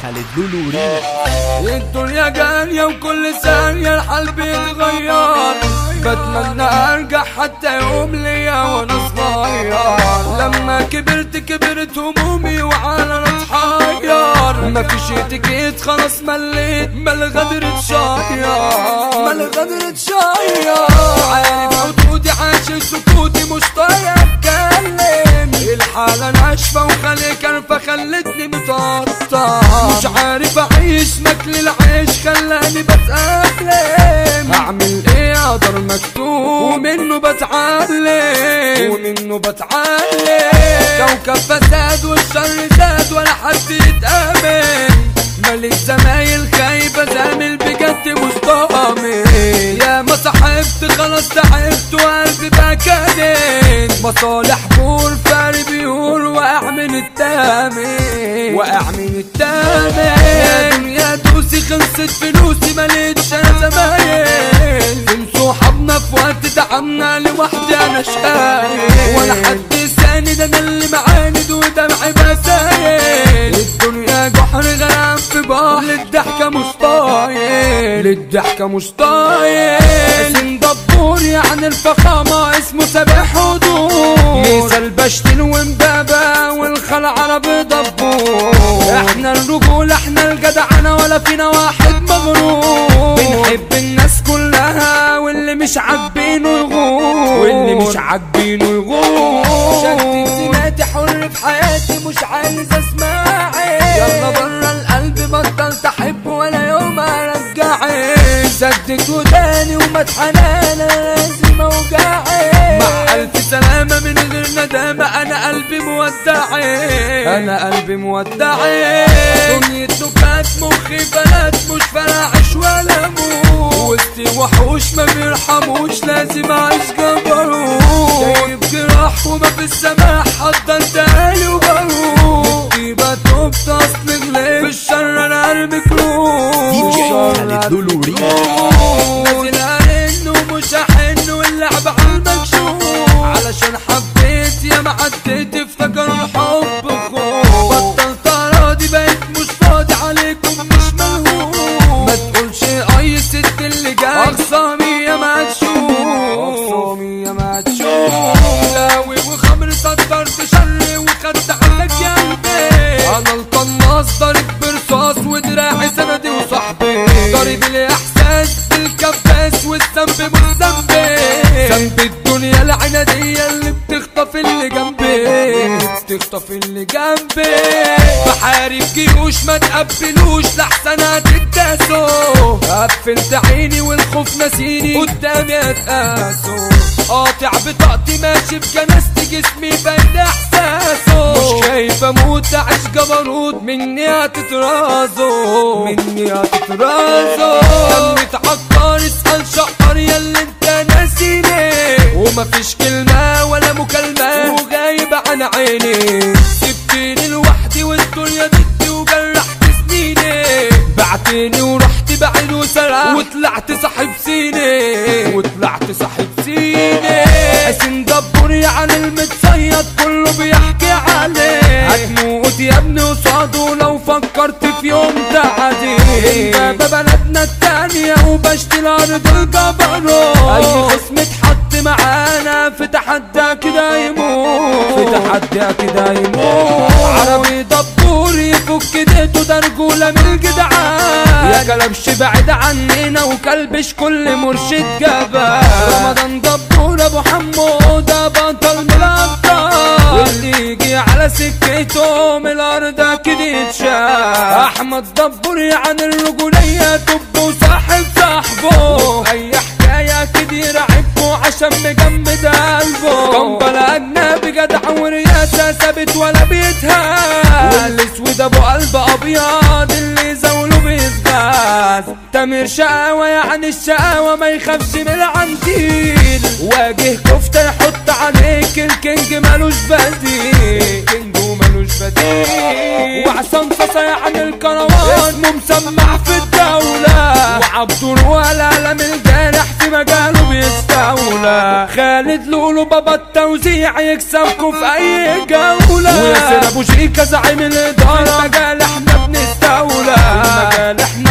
خالد لولو ريميكس الدنيا جارية وكل ثانية الحال بيتغير بتمنى ارجع حتى يوم ليا وانا صغير لما كبرت كبرت همومي وعلى اتحير مفيش اتيكيت خلاص مليت مال غدر اتشير مال غدر اتشير عارف حدودي عايش سكوتي مش طايق اتكلم الحالة ناشفة وخلي كرفة خلتني متقطع مش عارف اعيش ماكل العيش خلاني بتأقلم اعمل ايه اقدر مكتوب ومنه بتعلم ومنه بتعلم كوكب فساد والشر زاد ولا حد يتأمن مالك زمايل خايبة زامل بجد مش ضامن يا ما صاحبت خلاص تعبت وقلبي بقى كادن مصالح بور فاري بيقول واقع من التامن واقع من التامن يا دنيا دوسي خلصت فلوسي ماليتش انا زمايل فين صحابنا في وقت تعبنا لوحدي انا شايل ولا حد ساند انا اللي معاند ودمعي بسايل الدنيا جحر غرام في بحر للضحكة مش طايل للضحكة مش طايل اسم دبور يعني الفخامة اسمه سابع حضور مثال بشتين ومبابا والخل عربي دبور احنا الرجولة احنا الجدعنة ولا فينا واحد مغرور بنحب الناس كلها واللي مش عاجبينه يغور واللي مش عاجبينه يغور شكل سماتي حر في حياتي مش عايز اسمعي يلا برا القلب بطل تحب ولا يوم ارجعي سدت وداني ومدحنانة لازم اوجعي مع الف سلامة من غير ندامة انا قلبي مودعي انا قلبي مودعي دنيا نكات مخي بنات مش فراعش ولا موت وسطي وحوش ما بيرحموش لازم اعيش جبروت جايب جراح وما في السماح حضرت اهلي وبروح يبقى توبت اصل غليب في الشر انا ارمي كروت دي جي خالد لولو ريميكس نازل ارن ومش هحن واللعب على المكشوف علشان حبيت يا ما عديت افتكر الحب خوف بطلت اراضي بقيت مش فاضي عليكم مش ملهوف ما تقولش اي ست اللي جاي اقسامي يا ما تشوف اقسامي يا ما تشوف لاوي وخمر صدرت شر وخدت عنك يا قلبي انا القناص ضارب برصاص ودراعي سندي وصاحبي ضارب الاحساس بالكباس والذنب مش ذنبي ذنب الدنيا العنادية اللي بتخطف اللي جنبي بتخطف اللي جنبي بحارب جيوش ما تقبلوش لحسن هتتداسوا قفلت عيني والخوف نسيني قدامي اتقاسوا قاطع بطاقتي ماشي بجنازتي جسمي باين احساسه مش خايف اموت اعيش جبروت مني هتترازوا مني هتترازوا دمي اتعكر اسال شقر يا اللي انت ناسيني ومفيش كلمة ولا مكالمة وغايب عن عيني سبتني لوحدي والدنيا ضدي وجرحت سنيني بعتني ورحت بعيد وسرح وطلعت صاحب سيني وطلعت صاحب سيني حسين دبور يعني المتصيد كله بيحكي عليه هتموت يا ابني قصاده لو فكرت في يوم تعدي انت بلدنا التانية وبشتي الارض الجبروت اي خصم اتحط معانا في تحدى كده يموت في تحدى كده يموت عربي دبور يفك ديته ده رجولة من الجدعان يا كلبش بعيد عننا وكلبش كل مرشد جبان رمضان دبور ابو حمو ده بطل من الابطال واللي يجي على سكته من الارض اكيد يتشاف احمد دبور يعني الرجولية طب وصاحب صاحبه اي حكاية كده يرعبكوا عشان مجمد قلبه كمبل اجنبي جدع ورياسة ثابت ولا بيتهان والاسود ابو قلب ابيض اللي زوله بيتغاز تامر شقاوة يعني الشقاوة ما يخافش من العنتيل واجه كفتة يحط عليك الكينج مالوش بديل الكينج ومالوش بديل وعصام صاصا يعني الكروان اسمه مسمع في الدولة وعبد الولا لم الجارح في مجاله بيستولى خالد لولو بابا التوزيع يكسبكوا في اي جولة وياسر ابو شيكا زعيم الادارة في المجال احنا بنستولى الدولة المجال احنا